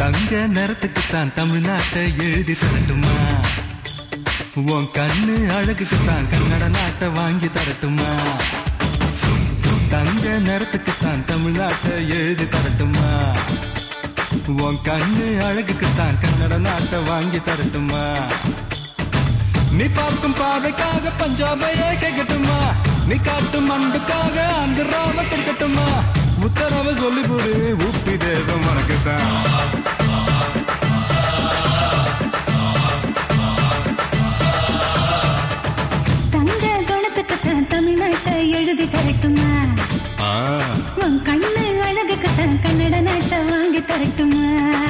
தங்க நிறத்துக்குத்தான் தமிழ்நாட்டை எழுதி தரட்டுமா உன் கண்ணு அழகுக்குத்தான் கன்னட நாட்டை வாங்கி தரட்டுமா தங்க நிறத்துக்குத்தான் தமிழ்நாட்டை எழுதி தரட்டுமா உன் கண்ணு அழகுக்குத்தான் கன்னட நாட்டை வாங்கி தரட்டுமா நீ பார்க்கும் பாதைக்காக பஞ்சாபையே கேட்கட்டுமா நீ காட்டும் அன்புக்காக ஆந்திராவை கொடுக்கட்டுமா உத்தரவை சொல்லிவிடு உப்பி தேசம் உனக்குத்தான் தங்க குணத்துக்குத்தான் தமிழ்நாட்டை எழுதி தரட்டுமா ஆ, உன் கண்ணு அழகுக்குத்தான் கன்னட நாட்டை வாங்கி தரட்டுமா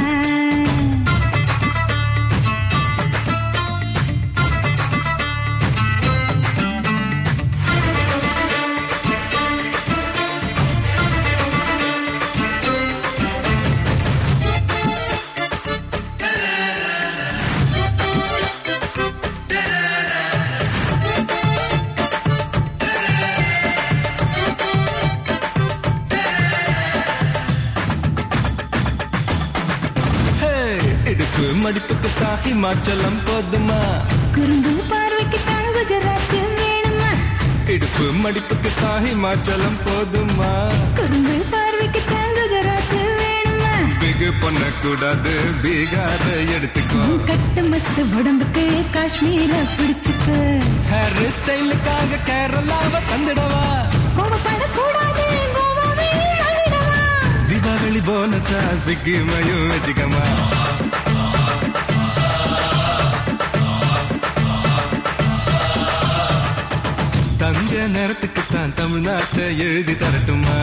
ஹே, இடுப்பு மடிப்புக்குத்தான் ஹிமாச்சலம் போதுமா குறும்பு பார்வைக்குத்தான் குஜராத் வேணுமா இடுப்பு மடிப்புக்குத்தான் ஹிமாச்சலம் போதுமா குறும்பு பார்வைக்குத்தான் குஜராத் வேணுமா பிகு பண்ணக்கூடாது பீகார எடுத்துக்கோ உன் கட்டு மஸ்து உடம்புக்கு காஷ்மீர பிடிச்சுக்க ஹேர் ஸ்டைலுக்காக கேரளாவை தந்துடவா கோபப்படக்கூடாது கோவாவே அழிடவா தீபாவளி போனஸா சிக்கிமையும் வச்சுக்கமா தங்க நேரத்துக்குத்தான் தமிழ்நாட்டை எழுதி தரட்டுமா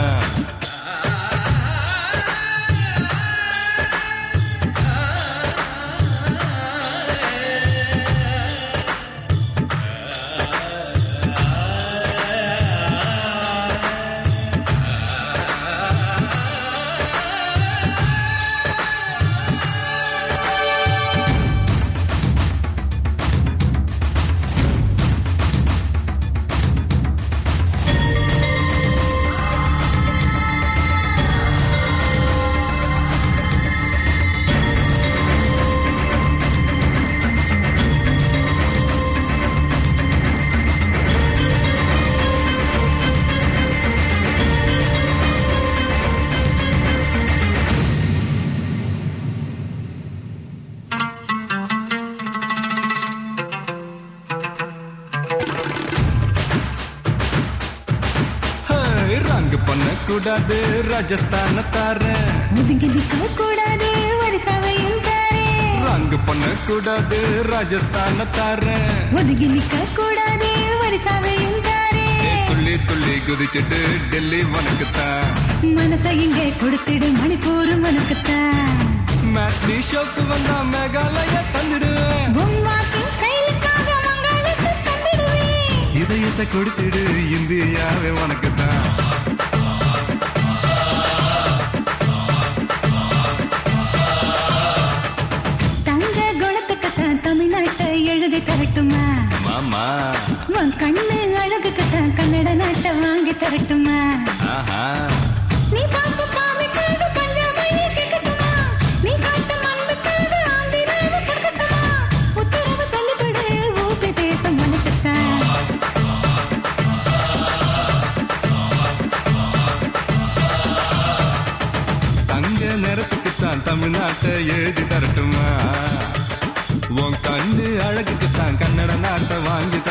ஹே, ரங்கு பண்ணக்கூடாது ராஜஸ்தான தாரேன் ஒதுங்கி நிற்க கூடாது வரிசவையும் தாரே ரங்கு பண்ணக்கூடாது ராஜஸ்தான தாரேன் ஒதுங்கி நிற்க கூடாது வரிசவையும் தாரே ஏ, துள்ளி துள்ளி குதிச்சுட்டு டெல்லி உனக்குத்தான் மனசை இங்கே கொடுத்திடு மணிப்பூர் உனக்குத்தான் மேட்னி ஷோக்கு வந்தா மேகாலய தந்துடுவேன் உன் வாக்கிங் ஸ்டைலுக்காக மங்காளித்து தந்திடுவேன் இதயத்தை கொடுத்துடு இந்தியாவே உனக்குத்தான் தங்க குணத்துக்குத்தான் தமிழ்நாட்டை எழுதி தரட்டுமா மாமா உன் கண்ணு அழகுக்குத்தான் கன்னட நாட்டை வாங்கி தரட்டுமா ஆஹா நீ பார்த்து பாவிக்காக பஞ்சாபையே கேட்கட்டுமா நீ காட்டு மண்ணுக்காக ஆந்திராவை கொடுக்கட்டுமா உத்தரவு சொல்லிவிடு ஊபி தேசம் உனக்குத்தான் தங்க நிறத்துக்குத்தான் தமிழ்நாட்டை எழுதி தரட்டுமா உன் கண்ணு அழகுக்குத்தான் கன்னட நாட்டை வாங்கி